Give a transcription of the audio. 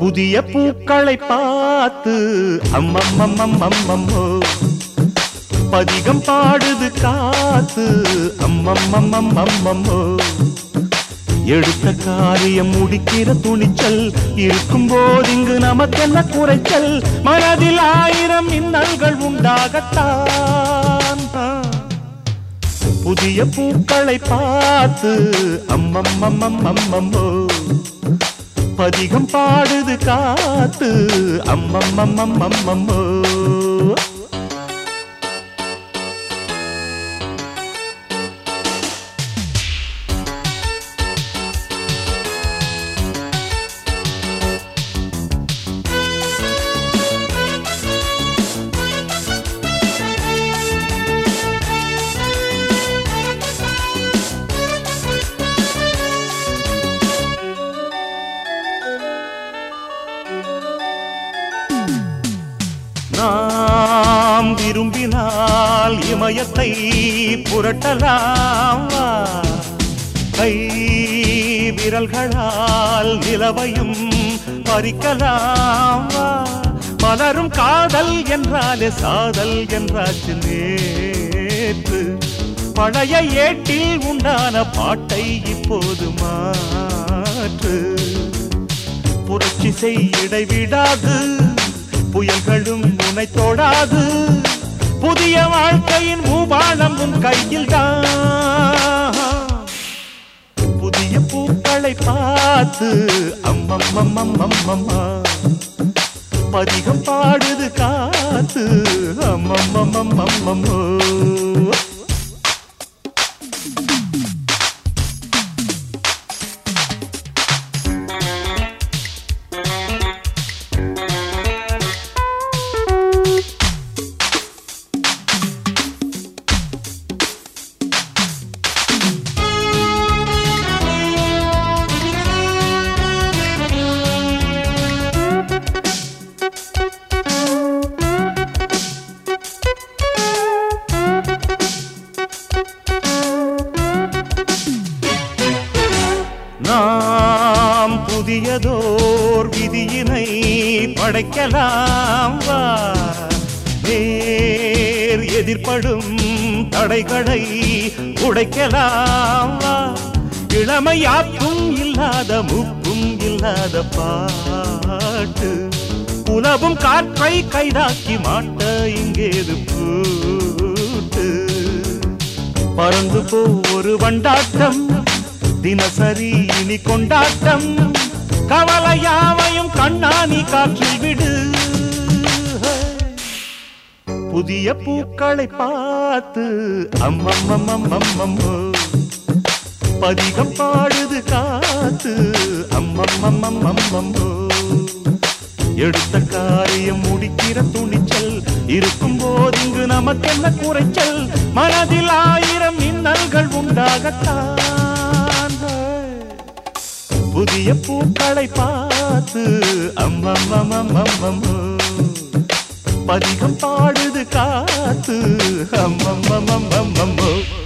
புதிய பூக்களை பார்த்து அம்மம்மம்மம்மம்மம்மோ பதிகம் பாடுது காத்து அம்மம்மம்மம்மம்மோ எடுத்த காரியம் முடிக்கிற துணிச்சல் இருக்கும் போதிங்கு நமக்கென்ன குறைச்சல் மனதில் ஆயிரம் மின்னல்கள் உண்டாகத்தான் புதிய பூக்களை பார்த்து அம்மம்மம்மம்மம்மோ பதிகம் பாடுது காத்து அம்மம்மம்மம்மம்மோ நாம் விரும்பினால் இமயத்தை புரட்டலாம் வா. கை விரல்களால் நிலவையும் பறிக்கலாம் வா. பலரும் காதல் என்றாலே சாதல் என்றாச்சு நேற்று பழைய ஏட்டில் உண்டான பாட்டை இப்போது மாற்று புரட்சி செய் இடைவிடாது புயல்களும் உன்னை தொடாது புதிய வாழ்க்கையின் மூபாலம் உன் கையில் புதிய பூக்களை பார்த்து அம்மம்மம்மம்மம்மம்மா பதிகம் பாடுது காத்து அம்மம்மம்மம்மம்மம்மோ நாம் புதியதோர் விதியினை படைக்கலாம் வா நேர் எதிர்ப்படும் தடைகளை உடைக்கலாம் வா இளமையாக்கும் இல்லாத முப்பும் இல்லாத பாட்டு உலவும் காற்றை கைதாக்கி மாட்ட இங்கேது பூட்டு பறந்து போ ஒரு வண்டாட்டம் தினசரி இனி கொண்டாட்டம் கவலையாவையும் கண்ணானி காற்றில் விடு புதிய பூக்களை பார்த்து அம்மம்மம்மம்மம்மம்மோ பதிகம் பாடுது காத்து அம்மம்மம்மம்மம்மம்மோ எடுத்த காரியம் முடிக்கிற துணிச்சல் இருக்கும் போதிங்கு நமக்கென்ன குறைச்சல் மனதில் ஆயிரம் மின்னல்கள் உண்டாகத்தான் புதிய பூக்களை பார்த்து அம்மம்மம்மம்மம்மோ பதிகம் பாடுது காத்து அம்மம்மம்மம்மம்மோ